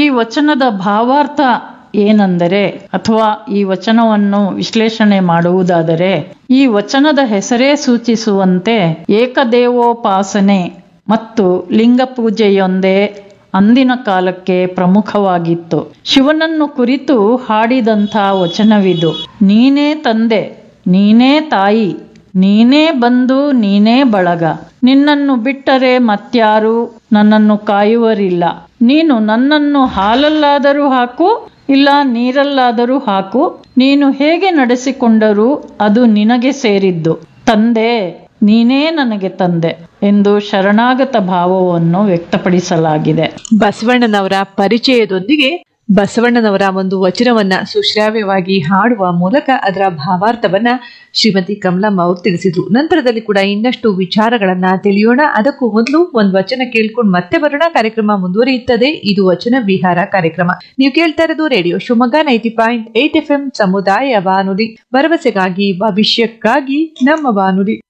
ವಚನದ ಭಾವಾರ್ಥ ಏನೆಂದರೆ ಅಥವಾ ಈ ವಚನವನ್ನು ವಿಶ್ಲೇಷಣೆ ಮಾಡುವುದಾದರೆ ಈ ವಚನದ ಹೆಸರೇ ಸೂಚಿಸುವಂತೆ ಏಕದೇವೋಪಾಸನೆ ಮತ್ತು ಲಿಂಗ ಪೂಜೆಯೊಂದೇ ಅಂದಿನ ಕಾಲಕ್ಕೆ ಪ್ರಮುಖವಾಗಿತ್ತು ಶಿವನನ್ನು ಕುರಿತು ಹಾಡಿದಂಥ ವಚನವಿದು ನೀನೇ ತಂದೆ ನೀನೇ ತಾಯಿ ನೀನೇ ಬಂದು ನೀನೇ ಬಳಗ ನಿನ್ನನ್ನು ಬಿಟ್ಟರೆ ಮತ್ಯಾರು ನನ್ನನ್ನು ಕಾಯುವರಿಲ್ಲ ನೀನು ನನ್ನನ್ನು ಹಾಲಲ್ಲಾದರೂ ಹಾಕು ಇಲ್ಲ ನೀರಲ್ಲಾದರೂ ಹಾಕು ನೀನು ಹೇಗೆ ನಡೆಸಿಕೊಂಡರೂ ಅದು ನಿನಗೆ ಸೇರಿದ್ದು ತಂದೆ ನೀನೇ ನನಗೆ ತಂದೆ ಎಂದು ಶರಣಾಗತ ಭಾವವನ್ನು ವ್ಯಕ್ತಪಡಿಸಲಾಗಿದೆ ಬಸವಣ್ಣನವರ ಪರಿಚಯದೊಂದಿಗೆ ಬಸವಣ್ಣನವರ ಒಂದು ವಚನವನ್ನ ಸುಶ್ರಾವ್ಯವಾಗಿ ಹಾಡುವ ಮೂಲಕ ಅದರ ಭಾವಾರ್ಥವನ್ನ ಶ್ರೀಮತಿ ಕಮಲಮ್ಮ ಅವರು ತಿಳಿಸಿದ್ರು ನಂತರದಲ್ಲಿ ಕೂಡ ಇನ್ನಷ್ಟು ವಿಚಾರಗಳನ್ನ ತಿಳಿಯೋಣ ಅದಕ್ಕೂ ಮೊದಲು ಒಂದು ವಚನ ಕೇಳ್ಕೊಂಡು ಮತ್ತೆ ಬರೋಣ ಕಾರ್ಯಕ್ರಮ ಮುಂದುವರಿಯುತ್ತದೆ ಇದು ವಚನ ವಿಹಾರ ಕಾರ್ಯಕ್ರಮ ನೀವು ಕೇಳ್ತಾ ಇರೋದು radio Shivamogga ninety point eight F M ಸಮುದಾಯ ಬಾನುಲಿ ಭರವಸೆಗಾಗಿ ಭವಿಷ್ಯಕ್ಕಾಗಿ ನಮ್ಮ ಬಾನುಲಿ